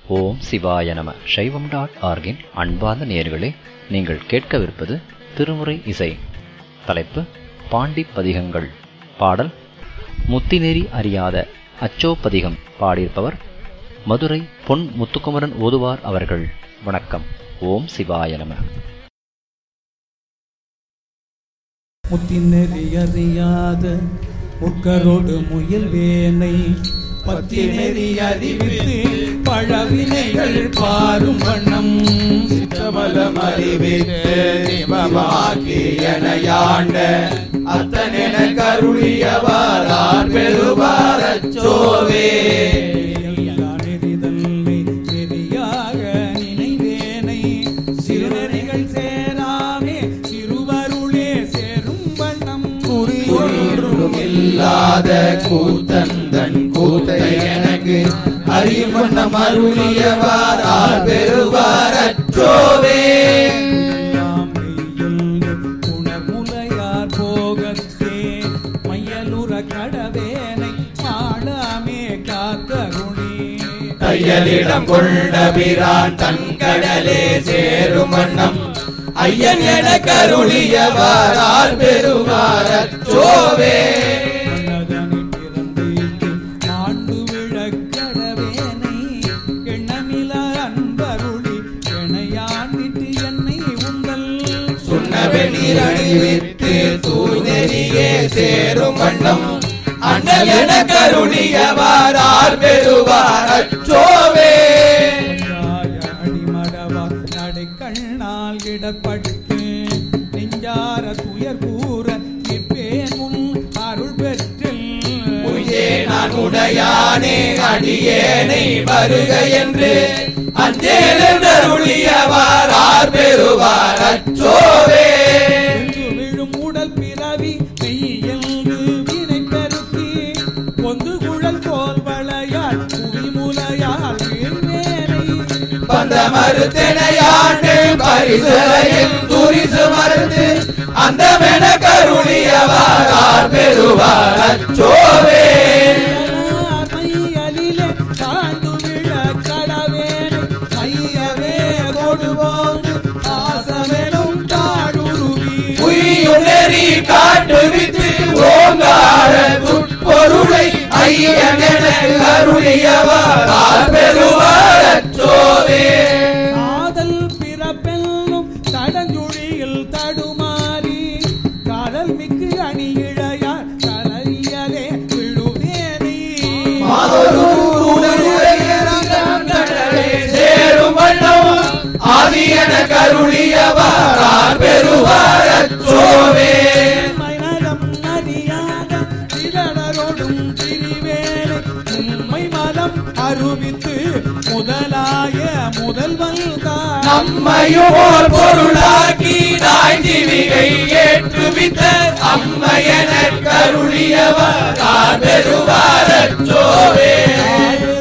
ஓம் சிவாய நம சைவம் டாட் ஆர்கின் அன்பார்ந்த நேயர்களே நீங்கள் கேட்கவிருப்பது திருமுறை இசை தலைப்பு பாண்டி பதிகங்கள் பாடல் முத்திநெறி அறியாத அச்சோப்பதிகம் பாடியிருப்பவர் மதுரை பொன் முத்துக்குமரன் ஓதுவார் அவர்கள் வணக்கம் ஓம் சிவாய நம முத்தினெறியறியாத முற்கரோடு முயல் வேனை பத்தினெறி அறிவித்து பழவினைகள் பாரும் வண்ணம் சித்தமலம் அறிவித்து நிமமாக்கி எனையாண்ட அத்தனென கருளியவாரார் பெறுவார் அச்சோவே எல்லா நெறிதன்மை நெறியாக நினைவேனை சிறுநெறிகள் சேராமே சிறுவருளே சேரும் வண்ணம் ஒன்றும் இல்லாத கூத்தந்தன் கூத்தை எனக்கு அறிவண்ணம் அருளியவாரார் பெறுவார் அச்சோவே எல்லாம் மெய்யென்று உணர்முலையார் போகத்தே மையலுற கடவேனை ஆளாமே காத்தருணி தையலிடம் கொண்ட பிரான் தன் கடலே சேரும் வண்ணம் ஐயன் என கருளியவாரால் பெறுவார் அச்சோவே மன்னதனி பிறந்து ஆண்டு விழக்கடவேனை எண்ணமில அன்பருளி எனையாண்டிட்டு என்னை உங்கள் சுண்ணவெளிர் அணிவித்து தூநெறியே சேரும் வண்ணம் அண்ணல் என கருணியவாரார் பெறுவார் அச்சோவே அடிமடவா நடைக்கண்ணால் இடப்பட்டு நெஞ்சார துயர் கூற நிற்பேன் உன் அருள் பெற்றில் உய்யே நான் உடையானே அடியேனை வருக என்று அஞ்சேலருளியவாரார் பெறுவார் அச்சோவே என்று விழும் உடல் பிறவி மெய்யென்று வினை பெருக்கி பொந்து குழல் தோல் வளையால் புவிமுலையால் வீழ்வேனை பந்த மறுத்தனையாண்டு பரிசலையில் துரிசு மறுத்து அந்த மென கருளியவாரார் பெறுவார் அச்சோவே மையலிலே தாழ்ந்து விழ கடவேனை மையவே கொடுவோடு ஆசமெனும் தாழுருவி உயிர் காட்டுவித்து ஓங்கார துட்பொருளை ஐயனென கருளியவாரார் பெறுவார் அச்சோவே காதல் பிறப்பெல்லும் தடஞ்சுழியில் தடுமாறி காதல் மிக்கு அணி இழையார் கலையலே விழுவேனை மாதொரு கடலே சேரும் வண்ணம் ஆதியன கருளியவாரார் பெறுவார் அச்சோவே மனம் அறியாத திடரோடும் திரிவேலை உண்மை மலம் அருவித்து முதலாய முதல்வன் தான் நம்மையோர் பொருளாக்கி நாய் ஜீவிகை ஏற்றுவித்த அம்மையன கருளியவாரார் பெறுவார் அச்சோவே ஆறு